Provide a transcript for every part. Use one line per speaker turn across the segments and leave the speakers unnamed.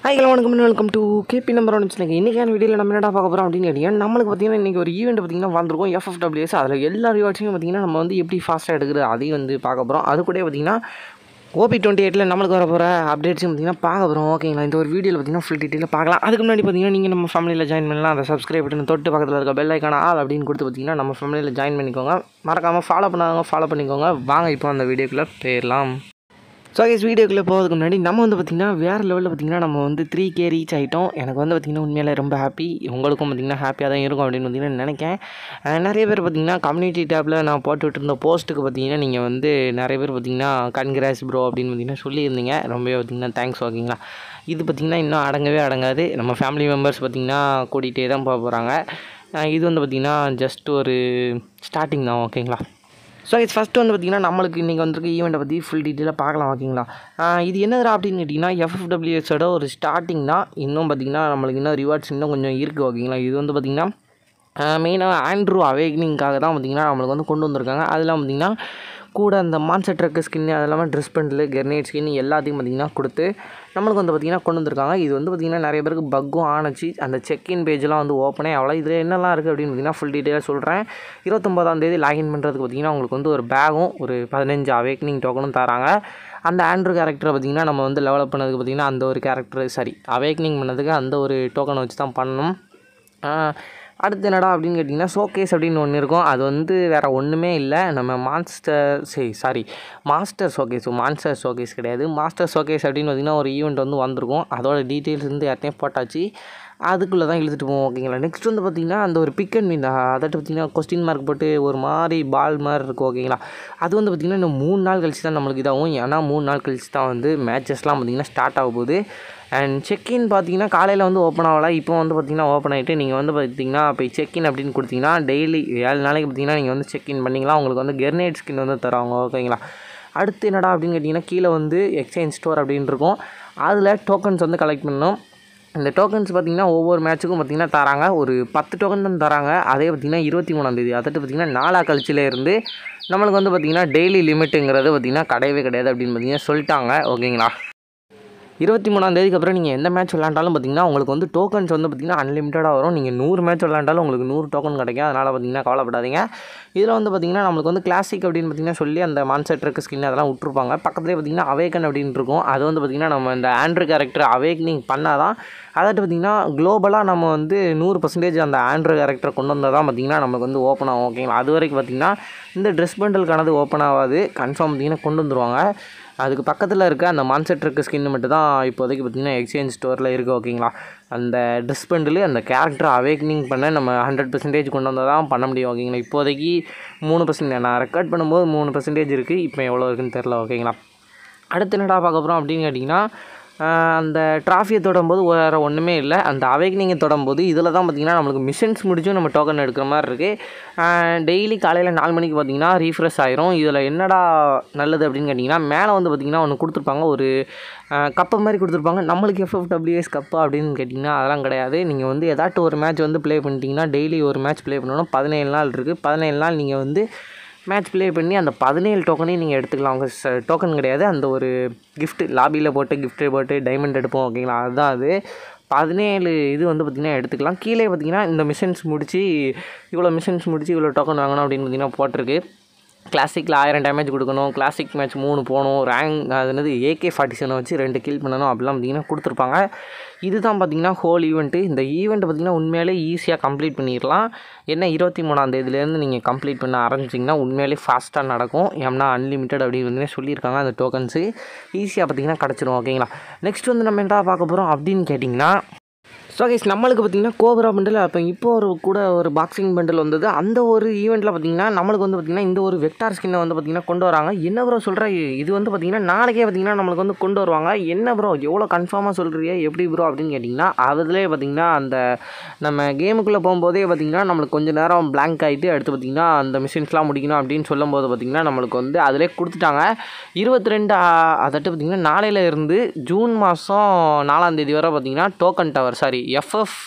Hi hello வணக்கம் welcome to KP number one வச்சுருக்கேன் இன்றைக்கான வீடியோவில் நம்ம என்னடா பார்க்க போகிறோம் அப்படின்னு கேட்டிங்கன்னா நம்மளுக்கு பார்த்தீங்கன்னா இன்றைக்கி ஒரு ஈவெண்ட் பார்த்தீங்கன்னா வந்திருக்கும் எஃப்எஃப்டபிள்யூஎஸ் அதில் எல்லா ரிவார்ட்ஸையும் பார்த்தீங்கன்னா நம்ம வந்து எப்படி ஃபாஸ்ட்டாக எடுக்கிறது அதையும் வந்து பார்க்க போகிறோம் அது கூட பார்த்தீங்கன்னா ஓபி டுவெண்ட்டி எயிட்டில் நம்மளுக்கு வர போகிற அப்டேட்ஸும் பார்த்தீங்கன்னா பார்க்க போகிறோம் ஓகேங்களா இந்த ஒரு வீடியோவில் பார்த்தீங்கன்னா ஃபுல் டீட்டெயிலாக பார்க்கலாம் அதுக்கு முன்னாடி பார்த்தீங்கன்னா நீங்கள் நம்ம ஃபேமிலியில் ஜாயின் பண்ணலாம் அந்த சப்ஸ்கிரைப் பட்டன் தொட்டு பக்கத்தில் இருக்க பெல் ஐக்கான ஆல் அப்படின்னு கொடுத்து பார்த்தீங்கன்னா நம்ம ஃபேமிலியில் ஜாயின் பண்ணிக்கோங்க மறக்காமல் ஃபாலோ பண்ணாதவங்க ஃபாலோ பண்ணிக்கோங்க வாங்க இப்போ அந்த வீடியோக்குள்ளே போயிடலாம் ஸோ கேஸ் வீடியோக்குள்ளே போகிறதுக்கு முன்னாடி நம்ம வந்து பார்த்திங்கன்னா வேறு லெவலில் பார்த்திங்கன்னா நம்ம வந்து த்ரீ கே ரீச் ஆகிட்டோம் எனக்கு வந்து பார்த்திங்கன்னா உண்மையிலே ரொம்ப ஹாப்பி உங்களுக்கும் பார்த்திங்கன்னா ஹாப்பியாக தான் இருக்கும் அப்படின்னு பார்த்திங்கன்னா நினைக்கிறேன் அஹ் நிறைய பேர் பார்த்திங்கன்னா கம்யூனிட்டி டேப்பில் நான் போட்டு விட்டுருந்த போஸ்ட்டுக்கு பார்த்திங்கன்னா நீங்கள் வந்து நிறைய பேர் பார்த்திங்கன்னா கன்கிராஸ் ப்ரோ அப்படின்னு பார்த்திங்கன்னா சொல்லியிருந்தீங்க ரொம்பவே பார்த்திங்கன்னா தேங்க்ஸ் ஓகேங்களா இது பார்த்திங்கன்னா இன்னும் அடங்கவே அடங்காது நம்ம ஃபேமிலி மெம்பர்ஸ் பார்த்திங்கன்னா கூட்டிகிட்டே தான் போக போகிறாங்க இது வந்து பார்த்திங்கன்னா ஜஸ்ட் ஒரு ஸ்டார்டிங் தான் ஓகேங்களா ஸோ இது ஃபஸ்ட்டு வந்து பார்த்திங்கன்னா நம்மளுக்கு இன்றைக்கி வந்திருக்க ஈவெண்ட்டை பற்றி ஃபுல் டீட்டெயிலாக பார்க்கலாம் ஓகேங்களா ஆஹ் இது என்னதுடா அப்படின்னு கேட்டிங்கன்னா எஃப்எஃப்டபிள்யூஎஸோட ஒரு ஸ்டார்டிங் தான் இன்னும் பார்த்திங்கன்னா நம்மளுக்கு இன்னும் ரிவார்ட்ஸ் இன்னும் கொஞ்சம் இருக்குது ஓகேங்களா இது வந்து பார்த்திங்கன்னா மெயினாக ஆண்ட்ரூ அவேக்னிங்காக தான் பார்த்திங்கன்னா நம்மளுக்கு வந்து கொண்டு வந்திருக்காங்க அதெல்லாம் பார்த்திங்கன்னா கூட அந்த மான்சர் ட்ரக்கு ஸ்கின்னு அது இல்லாமல் ட்ரெஸ் பண்டில் கெர்னேட் ஸ்கின் எல்லாத்தையும் பார்த்திங்கன்னா கொடுத்து நம்மளுக்கு வந்து பார்த்திங்கன்னா கொண்டு வந்திருக்காங்க இது வந்து பார்த்திங்கன்னா நிறைய பேருக்கு பக்கும் ஆனச்சு அந்த செக்இன் பேஜெலாம் வந்து ஓப்பனே அவ்வளோ இதில் என்னெல்லாம் இருக்குது அப்படின்னு பார்த்திங்கன்னா ஃபுல் டீட்டெயிலாக சொல்கிறேன் இருபத்தொம்போதாம் தேதி லாகின் பண்ணுறதுக்கு பார்த்திங்கன்னா உங்களுக்கு வந்து ஒரு பேகும் ஒரு பதினஞ்சு அவேக்னிங் டோக்கனும் தராங்க அந்த ஆண்ட்ரு கேரக்டரை பார்த்திங்கன்னா நம்ம வந்து டெவலப் பண்ணதுக்கு பார்த்திங்கன்னா அந்த ஒரு கேரக்டர் சாரி அவேக்னிங் பண்ணதுக்கு அந்த ஒரு டோக்கனை வச்சு தான் பண்ணணும் ஆஹ் அடுத்து என்னடா அப்படின்னு கேட்டிங்கன்னா ஷோகேஸ் அப்படின்னு ஒன்று இருக்கும் அது வந்து வேறு ஒன்றுமே இல்லை நம்ம மான்ஸ்டர் சரி sorry master showcase monster showcase கிடையாது மாஸ்டர் ஷோகேஸ் அப்படின்னு பார்த்திங்கன்னா ஒரு ஈவெண்ட் வந்து வந்திருக்கும் அதோட டீட்டெயில்ஸ் வந்து யார்ட்டையும் போட்டாச்சு அதுக்குள்ளே தான் இழுத்துட்டு போவோம் ஓகேங்களா நெக்ஸ்ட் வந்து பார்த்திங்கன்னா அந்த ஒரு பிக் அண்ட் மீன் அதாட்டு பார்த்திங்கன்னா கொஸ்டின் மார்க் போட்டு ஒரு மாதிரி பால் மாதிரி இருக்கும் ஓகேங்களா அது வந்து பார்த்திங்கன்னா இன்னும் மூணு நாள் கழிச்சு தான் நம்மளுக்கு இதாகும் ஏன்னா மூணு நாள் கழிச்சு தான் வந்து மேட்சஸ்லாம் பார்த்திங்கன்னா ஸ்டார்ட் ஆக போகுது அண்ட் செக்இன் பார்த்தீங்கன்னா காலையில் வந்து ஓப்பன் ஆகல இப்போ வந்து பார்த்திங்கன்னா ஓப்பன் ஆகிட்டு நீங்கள் வந்து பார்த்திங்கன்னா இப்போ செக்இன் அப்படின்னு கொடுத்தீங்கன்னா டெய்லி ஏழு நாளைக்கு பார்த்திங்கன்னா நீங்கள் வந்து செக்இன் பண்ணிக்கலாம் உங்களுக்கு வந்து கெர்னேட் ஸ்கின் வந்து தருவாங்க ஓகேங்களா அடுத்து என்னடா அப்படின்னு கேட்டிங்கன்னா கீழே வந்து எக்ஸ்சேஞ்ச் ஸ்டோர் அப்படின்னு இருக்கும் அதில் டோக்கன்ஸ் வந்து கலெக்ட் பண்ணணும் இந்த டோக்கன்ஸ் பார்த்திங்கன்னா ஒவ்வொரு மேட்ச்சுக்கும் பார்த்திங்கன்னா தராங்க ஒரு பத்து டோக்கன் தான் தராங்க அதே பார்த்திங்கன்னா இருபத்தி மூணாந்தேதி அதட்டு பார்த்திங்கன்னா நாலா கழிச்சில இருந்து நம்மளுக்கு வந்து பார்த்திங்கன்னா டெய்லி லிமிட்டுங்கிறது பார்த்திங்கன்னா கிடையவே கிடையாது அப்படின்னு பார்த்திங்கன்னா சொல்லிட்டாங்க ஓகேங்களா இருபத்தி மூணாம் தேதிக்கு அப்புறம் நீங்கள் எந்த மேட்ச் விளாண்டாலும் பார்த்தீங்கன்னா உங்களுக்கு வந்து டோக்கன்ஸ் வந்து பார்த்திங்கன்னா அன்லிமிட்டடாக வரும் நீங்கள் நூறு மேட்ச் விளாண்டாலும் உங்களுக்கு நூறு டோக்கன் கிடைக்கும் அதனால் பார்த்தீங்கன்னா கவலைப்படாதீங்க இதில் வந்து பார்த்திங்கன்னா நம்மளுக்கு வந்து கிளாசிக் அப்படின்னு பார்த்திங்கன்னா சொல்லி அந்த மான்செட் ட்ரக் ஸ்கின் அதெல்லாம் விட்ருப்பாங்க பக்கத்துலேயே பார்த்திங்கன்னா அவேக்கன் அப்படின்னு இருக்கும் அது வந்து பார்த்திங்கன்னா நம்ம இந்த ஆண்ட்ரு கேரக்டர் அவேக்னிங் பண்ணால் தான் அதாட்டு பார்த்திங்கன்னா குளோபலாக நம்ம வந்து நூறு பர்சன்டேஜ் அந்த ஆண்ட்ரு கேரக்டரை கொண்டு வந்தால் தான் பார்த்திங்கன்னா நமக்கு வந்து ஓப்பன் ஆகும் ஓகேங்களா அது வரைக்கும் பார்த்திங்கன்னா இந்த ட்ரெஸ் பண்டலுக்கானது ஓப்பன் ஆகாது கன்ஃபார்ம் பார்த்திங்கன்னா கொண்டு வந்துருவாங்க அதுக்கு பக்கத்தில் இருக்க அந்த மான்செட் இருக்க ஸ்கின் மட்டும் தான் இப்போதைக்கு பார்த்திங்கன்னா எக்ஸ்சேஞ்ச் ஸ்டோரில் இருக்குது ஓகேங்களா அந்த ட்ரெஸ் பண்டில் அந்த கேரக்டர் அவேக்னிங் பண்ண நம்ம ஹண்ட்ரட் பர்சன்டேஜ் கொண்டு வந்தால் தான் பண்ண முடியும் ஓகேங்களா இப்போதைக்கு மூணு பர்சன்ட் நான் ரெக்கார்ட் பண்ணும்போது மூணு பர்சன்டேஜ் இருக்குது இப்போ எவ்வளோ இருக்குன்னு தெரில ஓகேங்களா அடுத்து என்னடா பார்க்க போகிறோம் அப்படின்னு கேட்டிங்கன்னா ஆஹ் அந்த ட்ராஃபியை தொடும்போது வேறு ஒன்றுமே இல்லை அந்த அவேக்னிங்கை தொடும்போது இதில் தான் பார்த்திங்கன்னா நம்மளுக்கு மிஷன்ஸ் முடிச்சும் நம்ம டோக்கன் எடுக்கிற மாதிரி இருக்குது டெய்லி காலையில் நாலு மணிக்கு பார்த்திங்கன்னா ரீஃப்ரெஷ் ஆயிரும் இதில் என்னடா நல்லது அப்படின்னு கேட்டிங்கன்னா மேலே வந்து பார்த்திங்கன்னா ஒன்று கொடுத்துருப்பாங்க ஒரு கப்பு மாதிரி கொடுத்துருப்பாங்க நம்மளுக்கு எஃப்எஃப்டபிள்யூஎஸ் கப்பு அப்படின்னு கேட்டிங்கன்னா அதெல்லாம் கிடையாது நீங்கள் வந்து ஏதாட்டும் ஒரு மேட்ச் வந்து ப்ளே பண்ணிட்டீங்கன்னா டெய்லி ஒரு மேட்ச் ப்ளே பண்ணணும் பதினேழு நாள் இருக்குது பதினேழு நாள் நீங்கள் வந்து மேட்ச் ப்ளே பண்ணி அந்த பதினேழு டோக்கனையும் நீங்கள் எடுத்துக்கலாம் உங்கள் டோக்கன் கிடையாது அந்த ஒரு gift லாபியில் போட்டு gift போட்டு டைமண்ட் எடுப்போம் ஓகேங்களா அதுதான் அது பதினேழு இது வந்து பார்த்திங்கன்னா எடுத்துக்கலாம் கீழே பார்த்தீங்கன்னா இந்த மிஷன்ஸ் முடிச்சு இவ்வளோ மிஷன்ஸ் முடிச்சு இவ்வளோ டோக்கன் வாங்கணும் அப்படின்னு பார்த்தீங்கன்னா போட்டிருக்கு கிளாசிக்கில் ஆயிரம் டேமேஜ் கொடுக்கணும் கிளாசிக் மேட்ச் மூணு போகணும் ரேங்க் அது என்னது ஏகே ஃபார்ட்டி செவனை வச்சு ரெண்டு கில் பண்ணணும் அப்படிலாம் பார்த்தீங்கன்னா கொடுத்துருப்பாங்க இதுதான் பார்த்தீங்கன்னா ஹோல் ஈவெண்ட்டு இந்த ஈவெண்ட் பார்த்திங்கன்னா உண்மையிலே ஈஸியாக கம்ப்ளீட் பண்ணிடலாம் என்ன இருபத்தி மூணாம் தேதியிலேருந்து நீங்கள் கம்ப்ளீட் பண்ண ஆரம்பிச்சிங்கன்னா உண்மையிலே ஃபாஸ்ட்டாக நடக்கும் ஏன்னா அன்லிமிட்டட் அப்படின்னு வந்து சொல்லியிருக்காங்க அந்த டோக்கன்ஸு ஈஸியாக பார்த்தீங்கன்னா கிடச்சிரும் ஓகேங்களா நெக்ஸ்ட் வந்து நம்ம என்ன பார்க்க போகிறோம் அப்படின்னு கேட்டிங்கன்னா ஸோ கைஸ் நம்மளுக்கு பார்த்திங்கன்னா கோபரா பண்டில் அப்போ இப்போ ஒரு கூட ஒரு பாக்ஸிங் பண்டில் வந்தது அந்த ஒரு ஈவெண்ட்டில் பார்த்திங்கன்னா நம்மளுக்கு வந்து பார்த்திங்கன்னா இந்த ஒரு வெக்டார் ஸ்கின்னை வந்து பார்த்திங்கன்னா கொண்டு வராங்க என்ன ப்ரோ சொல்கிற இது வந்து பார்த்திங்கன்னா நாளைக்கே பார்த்திங்கன்னா நம்மளுக்கு வந்து கொண்டு வருவாங்க என்ன ப்ரோ எவ்வளோ கன்ஃபார்மாக சொல்கிறிய எப்படி ப்ரோ அப்படின்னு கேட்டிங்கன்னா அதுலேயே பார்த்திங்கன்னா அந்த நம்ம கேமுக்குள்ளே போகும்போதே பார்த்திங்கன்னா நம்மளுக்கு கொஞ்சம் நேரம் blank ஆகிட்டு அடுத்து பார்த்திங்கன்னா அந்த மிஷின்ஸ்லாம் முடிக்கணும் அப்படின்னு சொல்லும்போது பார்த்திங்கன்னா நம்மளுக்கு வந்து அதிலே கொடுத்துட்டாங்க இருபத்தி ரெண்டு அதட்டு பார்த்திங்கன்னா நாளையில இருந்து ஜூன் மாதம் நாலாம் தேதி வரை பார்த்திங்கன்னா token tower sorry FF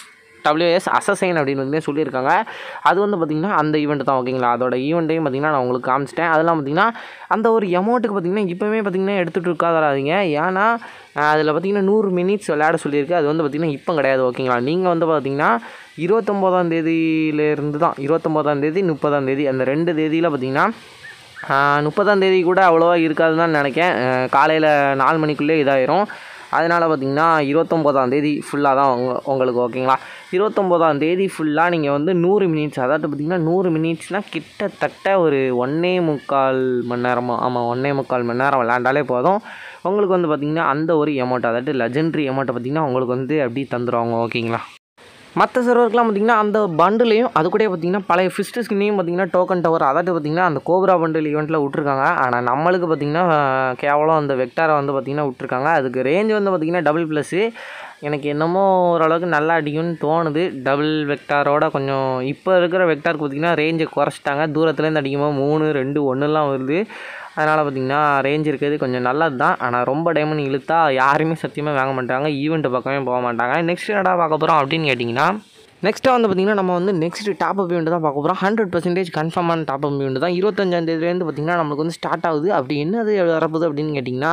WS assign அப்படின்னு வந்து சொல்லியிருக்காங்க அது வந்து பார்த்திங்கன்னா அந்த ஈவெண்ட் தான் ஓகேங்களா அதோட ஈவெண்ட்டையும் பார்த்திங்கன்னா நான் உங்களுக்கு காமிச்சிட்டேன் அதெல்லாம் பார்த்திங்கன்னா அந்த ஒரு அமௌண்ட்டுக்கு பார்த்திங்கன்னா இப்போவே பார்த்திங்கன்னா எடுத்துகிட்டு இருக்காதாதீங்க ஏன்னா அதில் பார்த்திங்கன்னா நூறு மினிட்ஸ் விளையாட சொல்லியிருக்கு அது வந்து பார்த்திங்கன்னா இப்போ கிடையாது ஓகேங்களா நீங்கள் வந்து பார்த்திங்கன்னா இருபத்தொம்போதாம் தேதியிலேருந்து தான் இருபத்தொம்போதாம் தேதி முப்பதாம் தேதி அந்த ரெண்டு தேதியில் பார்த்திங்கன்னா முப்பதாம் தேதி கூட அவ்வளோவா இருக்காதுன்னு தான் நினைக்கேன் காலையில் நாலு மணிக்குள்ளே இதாயிரும் அதனால் பார்த்திங்கன்னா இருபத்தொம்போதாம் தேதி ஃபுல்லாக தான் உங்க உங்களுக்கு ஓகேங்களா இருபத்தொம்போதாம் தேதி ஃபுல்லாக நீங்கள் வந்து நூறு மினிட்ஸ் அதாவது பார்த்திங்கன்னா நூறு மினிட்ஸ்னால் கிட்டத்தட்ட ஒரு ஒன்றே முக்கால் மணி நேரமோ ஆமாம் ஒன்றே முக்கால் மணி நேரம் விளையாண்டாலே போதும் உங்களுக்கு வந்து பார்த்திங்கன்னா அந்த ஒரு அமௌண்ட் அதாவது லெஜெண்ட்ரி அமௌண்ட்டை பார்த்திங்கன்னா உங்களுக்கு வந்து அப்படி தந்துடுவாங்க ஓகேங்களா மற்ற சர்வருக்குலாம் பார்த்திங்கன்னா அந்த பண்டிலையும் அது கூட பார்த்திங்கன்னா பழைய ஃபிஸ்ட் ஸ்கின்னையும் பார்த்திங்கன்னா டோக்கன் டவர் அதாவது பார்த்திங்கன்னா அந்த கோப்ரா பண்டில் ஈவெண்ட்டில் விட்ருக்காங்க ஆனால் நம்மளுக்கு பார்த்திங்கன்னா கேவலம் அந்த வெக்டாரை வந்து பார்த்திங்கன்னா விட்ருக்காங்க அதுக்கு ரேஞ்ச் வந்து பார்த்திங்கன்னா டபுள் ப்ளஸ்ஸு எனக்கு என்னமோ ஓரளவுக்கு நல்லா அடிக்கும்னு தோணுது டபுள் வெக்டாரோட கொஞ்சம் இப்போ இருக்கிற வெக்டாருக்கு பார்த்திங்கன்னா ரேஞ்சை குறைச்சிட்டாங்க தூரத்துலேருந்து அடிக்கும்போது மூணு ரெண்டு ஒன்றுலாம் வருது அதனால் பார்த்திங்கன்னா ரேஞ்ச் இருக்கிறது கொஞ்சம் நல்லது தான் ஆனால் ரொம்ப டைமண்ட் இழுத்தா யாருமே சத்தியமாக வாங்க மாட்டாங்க ஈவெண்ட்டு பக்கமே போக மாட்டாங்க நெக்ஸ்ட் என்னடா பார்க்க போகிறோம் அப்படின்னு கேட்டிங்கன்னா நெக்ஸ்ட்டாக வந்து பார்த்திங்கன்னா நம்ம வந்து நெக்ஸ்ட் டாப் அப் ஈவெண்ட் தான் பார்க்க போகிறோம் ஹண்ட்ரட் பர்சன்டேஜ் கன்ஃபார்மான டாப் அப் ஈவெண்ட் தான் இருபத்தஞ்சாந்தேதிலேருந்து பார்த்திங்கன்னா நம்மளுக்கு வந்து ஸ்டார்ட் ஆகுது அப்படி என்னது வரப்போகுது அப்படின்னு கேட்டிங்கன்னா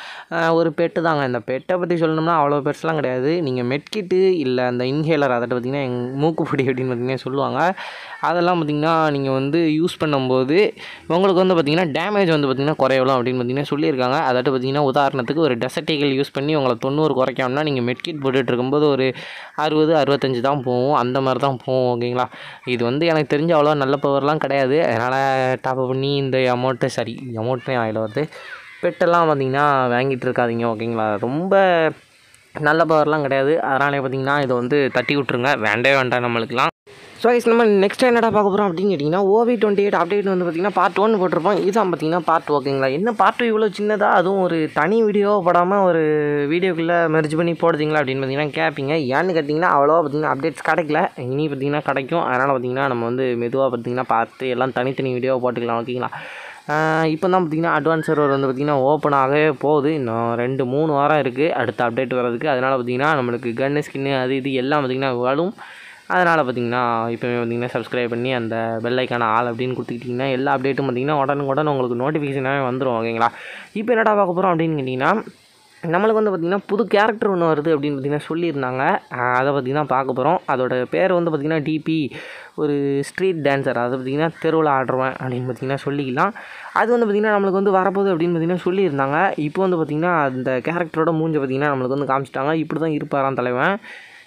ஒரு பெட்டு தாங்க இந்த பெட்டை பற்றி சொல்லணும்னா அவ்வளோ பெருசுலாம் கிடையாது நீங்கள் மெட்கிட்டு இல்லை அந்த இன்ஹேலர் அதை பார்த்திங்கன்னா எங் மூக்குப்பொடி அப்படின்னு பார்த்திங்கன்னா சொல்லுவாங்க அதெல்லாம் பார்த்திங்கன்னா நீங்கள் வந்து யூஸ் பண்ணும்போது உங்களுக்கு வந்து பார்த்திங்கன்னா டேமேஜ் வந்து பார்த்திங்கன்னா குறையலாம் அப்படின்னு பார்த்திங்கன்னா சொல்லியிருக்காங்க அதாட்டு பார்த்திங்கன்னா உதாரணத்துக்கு ஒரு டெசர்டிகல் யூஸ் பண்ணி உங்களை தொண்ணூறு குறைக்கணும்னா நீங்கள் மெட்கிட் போட்டுட்டு இருக்கும்போது ஒரு அறுபது அறுபத்தஞ்சு தான் போகும் அந்த மாதிரி தான் போகும் ஓகேங்களா இது வந்து எனக்கு தெரிஞ்ச அவ்வளோ நல்ல பவர்லாம் கிடையாது அதனால் டாப் பண்ணி இந்த அமௌண்ட்டு சரி அமௌண்ட்டே ஆகிட வருது பெட்டெல்லாம் பார்த்திங்கன்னா வாங்கிட்டு இருக்காதீங்க ஓகேங்களா ரொம்ப நல்ல பவர்லாம் கிடையாது அதனாலே பார்த்திங்கன்னா இதை வந்து தட்டி விட்ருங்க வேண்டவே வேண்டாம் நம்மளுக்குலாம் ஸோ கைஸ் நம்ம நெக்ஸ்ட் என்னடா பார்க்க போகிறோம் அப்படின்னு கேட்டிங்கன்னா ஓவி டுவெண்ட்டி எயிட் அப்டேட் வந்து பார்த்திங்கன்னா பார்ட் ஒன் போட்டிருப்போம் இதுதான் பார்த்திங்கன்னா பார்ட் ஓகேங்களா என்ன பார்ட் டூ இவ்வளோ சின்னதாக அதுவும் ஒரு தனி வீடியோ போடாமல் ஒரு வீடியோக்குள்ளே மெர்ஜ் பண்ணி போடுறீங்களா அப்படின்னு பார்த்தீங்கன்னா கேட்பீங்க ஏன்னு கேட்டிங்கன்னா அவ்வளோவா பார்த்திங்கன்னா அப்டேட்ஸ் கிடைக்கல இனி பார்த்திங்கன்னா கிடைக்கும் அதனால் பார்த்திங்கன்னா நம்ம வந்து மெதுவாக பார்த்திங்கன்னா பார்த்து எல்லாம் தனித்தனி வீடியோ போட்டுக்கலாம் ஓகேங்களா இப்போ தான் பார்த்திங்கன்னா அட்வான்ஸ் சர்வர் வந்து பார்த்திங்கன்னா ஓப்பன் ஆகவே போகுது இன்னும் ரெண்டு மூணு வாரம் இருக்குது அடுத்த அப்டேட் வர்றதுக்கு அதனால் பார்த்திங்கன்னா நம்மளுக்கு கன்னு ஸ்கின்னு அது இது எல்லாம் பார்த்திங்கன்னா வரும் அதனால் பார்த்திங்கன்னா இப்போவே பார்த்திங்கன்னா சப்ஸ்கிரைப் பண்ணி அந்த பெல்லைக்கான ஆள் அப்படின்னு கொடுத்துக்கிட்டிங்கன்னா எல்லா அப்டேட்டும் பார்த்திங்கன்னா உடனுக்குடன் உங்களுக்கு நோட்டிஃபிகேஷனாகவே வந்துடும் ஓகேங்களா இப்போ என்னடா பார்க்க போகிறோம் அப்படின்னு கேட்டிங்கன்னா நம்மளுக்கு வந்து பார்த்திங்கன்னா புது கேரக்டர் ஒன்று வருது அப்படின்னு பார்த்திங்கன்னா சொல்லியிருந்தாங்க அதை பார்த்திங்கன்னா பார்க்க போகிறோம் அதோட பேர் வந்து பார்த்திங்கன்னா டிபி ஒரு ஸ்ட்ரீட் டான்ஸர் அதை பார்த்திங்கன்னா தெருவில் ஆடுறவன் அப்படின்னு பார்த்திங்கன்னா சொல்லிக்கலாம் அது வந்து பார்த்திங்கன்னா நம்மளுக்கு வந்து வரப்போகுது அப்படின்னு பார்த்திங்கன்னா சொல்லியிருந்தாங்க இப்போ வந்து பார்த்திங்கன்னா அந்த கேரக்டரோட மூஞ்ச பார்த்திங்கன்னா நம்மளுக்கு வந்து காமிச்சிட்டாங்க இப்படி தான் இருப்பாராம் தலைவன்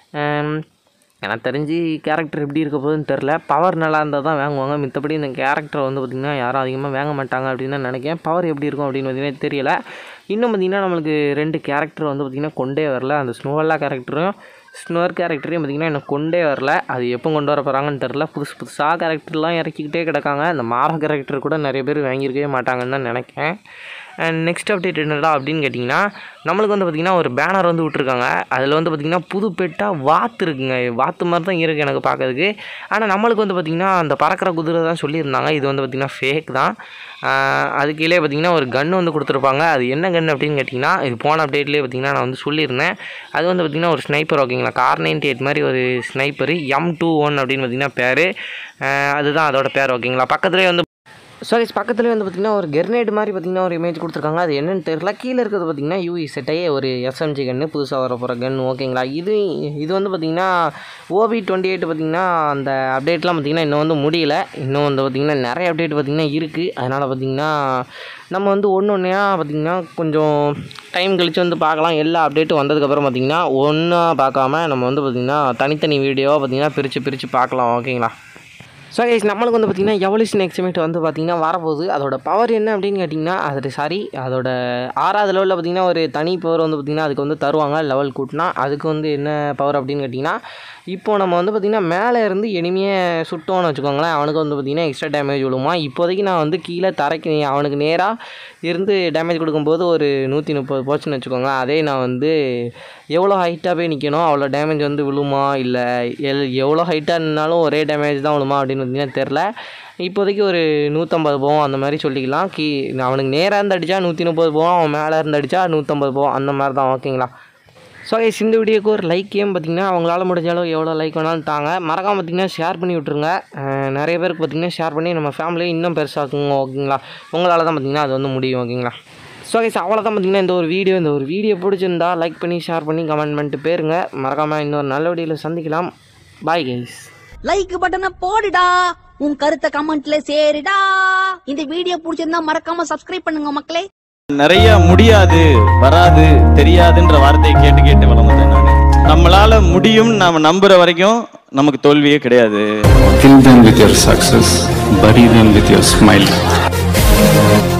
எனக்கு தெரிஞ்சு கேரக்டர் எப்படி இருக்க போகுதுன்னு தெரில பவர் நல்லா இருந்தால் தான் வாங்குவாங்க மித்தபடி இந்த கேரக்டரை வந்து பார்த்திங்கன்னா யாரும் அதிகமாக வாங்க மாட்டாங்க அப்படின்னு தான் நினைக்கிறேன் பவர் எப்படி இருக்கும் அப்படின்னு பார்த்திங்கன்னா தெரியல இன்னும் பார்த்திங்கன்னா நம்மளுக்கு ரெண்டு கேரக்டர் வந்து பார்த்திங்கன்னா கொண்டே வரல அந்த ஸ்னோவல்லா கேரக்டரும் ஸ்னோர் கேரக்டரையும் பார்த்திங்கன்னா எனக்கு கொண்டே வரல அது எப்போ கொண்டு வர போகிறாங்கன்னு தெரில புதுசு புதுசாக கேரக்டர்லாம் இறக்கிக்கிட்டே கிடக்காங்க அந்த மாற கேரக்டர் கூட நிறைய பேர் வாங்கியிருக்கவே மாட்டாங்கன்னு தான் நினைக்கிறேன் அண்ட் நெக்ஸ்ட் அப்டேட் என்னடா அப்படின்னு கேட்டிங்கன்னா நம்மளுக்கு வந்து பார்த்திங்கன்னா ஒரு பேனர் வந்து விட்ருக்காங்க அதில் வந்து பார்த்திங்கன்னா புது பெட்டாக வாத்து இருக்குங்க வாத்து மாதிரி தான் இருக்குது எனக்கு பார்க்கறதுக்கு ஆனால் நம்மளுக்கு வந்து பார்த்திங்கன்னா அந்த பறக்கிற குதிரை தான் சொல்லியிருந்தாங்க இது வந்து பார்த்திங்கன்னா ஃபேக் தான் அது கீழே பார்த்திங்கன்னா ஒரு கன் வந்து கொடுத்துருப்பாங்க அது என்ன கன் அப்படின்னு கேட்டிங்கன்னா இது போன அப்டேட்லேயே பார்த்திங்கன்னா நான் வந்து சொல்லியிருந்தேன் அது வந்து பார்த்திங்கன்னா ஒரு ஸ்னைப்பர் ஓகேங்களா கார் நைன்டி எயிட் மாதிரி ஒரு ஸ்னைப்பர் எம் டூ ஒன் அப்படின்னு பார்த்திங்கன்னா பேர் அதுதான் அதோட பேர் ஓகேங்களா பக்கத்துலேயே வந்து ஸோ கைஸ் பக்கத்துலேயே வந்து பார்த்திங்கன்னா ஒரு கெர்னேட் மாதிரி பார்த்திங்கன்னா ஒரு இமேஜ் கொடுத்துருக்காங்க அது என்னென்னு தெரியல கீழே இருக்கிறது பார்த்திங்கன்னா யூஇ செட்டையே ஒரு எஸ்எம்ஜி கன்று புதுசாக வர போகிற கன் ஓகேங்களா இது இது வந்து பார்த்திங்கன்னா ஓபி டுவெண்ட்டி எயிட் பார்த்திங்கன்னா அந்த அப்டேட்லாம் பார்த்திங்கன்னா இன்னும் வந்து முடியல இன்னும் வந்து பார்த்திங்கன்னா நிறைய அப்டேட் பார்த்திங்கன்னா இருக்குது அதனால் பார்த்திங்கன்னா நம்ம வந்து ஒன்று ஒன்றையா பார்த்திங்கன்னா கொஞ்சம் டைம் கழித்து வந்து பார்க்கலாம் எல்லா அப்டேட்டும் வந்ததுக்கப்புறம் பார்த்திங்கன்னா ஒன்றா பார்க்காம நம்ம வந்து பார்த்திங்கன்னா தனித்தனி வீடியோவாக பார்த்திங்கன்னா பிரித்து பிரித்து பார்க்கலாம் ஓகேங்களா ஸோ கைஸ் நம்மளுக்கு வந்து பார்த்திங்கன்னா எவல்யூஷன் எக்ஸிமேட் வந்து பார்த்திங்கன்னா வரப்போகுது அதோட பவர் என்ன அப்படின்னு கேட்டிங்கன்னா அது சாரி அதோட ஆறாவது லெவலில் பார்த்திங்கன்னா ஒரு தனி பவர் வந்து பார்த்திங்கன்னா அதுக்கு வந்து தருவாங்க லெவல் கூட்டினா அதுக்கு வந்து என்ன பவர் அப்படின்னு கேட்டிங்கன்னா இப்போது நம்ம வந்து பார்த்திங்கன்னா மேலே இருந்து எனிமையை சுட்டோன்னு வச்சுக்கோங்களேன் அவனுக்கு வந்து பார்த்திங்கன்னா எக்ஸ்ட்ரா டேமேஜ் விழுமா இப்போதைக்கு நான் வந்து கீழே தரைக்கு அவனுக்கு நேராக இருந்து டேமேஜ் கொடுக்கும்போது ஒரு நூற்றி முப்பது போச்சுன்னு வச்சுக்கோங்களேன் அதே நான் வந்து எவ்வளோ ஹைட்டாக போய் நிற்கணும் அவ்வளோ டேமேஜ் வந்து விழுமா இல்லை எல் எவ்வளோ ஹைட்டாக நின்னாலும் ஒரே டேமேஜ் தான் விழுமா அப்படின்னு பார்த்தீங்கன்னா தெரில இப்போதைக்கு ஒரு நூற்றம்பது போவோம் அந்த மாதிரி சொல்லிக்கலாம் கீ அவனுக்கு நேராக இருந்து அடித்தா நூற்றி முப்பது போவோம் அவன் மேலே இருந்து அடித்தா நூற்றம்பது போவோம் அந்த மாதிரி தான் ஓகேங்களா ஸோ கைஸ் இந்த வீடியோக்கு ஒரு லைக் ஏன் பார்த்தீங்கன்னா அவங்களால முடிஞ்ச அளவு எவ்வளோ லைக் வேணாலும் தாங்க மறக்காம பார்த்தீங்கன்னா ஷேர் பண்ணி விட்ருங்க அஹ் நிறைய பேருக்கு பார்த்தீங்கன்னா ஷேர் பண்ணி நம்ம ஃபேமிலியை இன்னும் பெருசாக்குங்க ஓகேங்களா உங்களால் தான் பார்த்தீங்கன்னா அது வந்து முடியும் ஓகேங்களா ஸோ கைஸ் அவ்வளோதான் பார்த்தீங்கன்னா இந்த ஒரு வீடியோ இந்த ஒரு வீடியோ பிடிச்சிருந்தா லைக் பண்ணி ஷேர் பண்ணி கமெண்ட் பண்ணிட்டு போயிருங்க மறக்காமல் இன்னொரு நல்ல வீடியோவில் சந்திக்கலாம் பாய் கைஸ்
லைக் பட்டனை போடுடா உன் கருத்தை கமெண்ட்ல சேருடா இந்த வீடியோ பிடிச்சிருந்தா மறக்காம சப்ஸ்கிரைப் பண்ணுங்க மக்களே
நிறைய முடியாது வராது தெரியாதுன்ற வார்த்தையை கேட்டு கேட்டு வளர்ந்துட்டேன் நான் நம்மளால முடியும் நாம நம்புற வரைக்கும் நமக்கு தோல்வியே கிடையாது
Kill them with your success, bury them with your smile.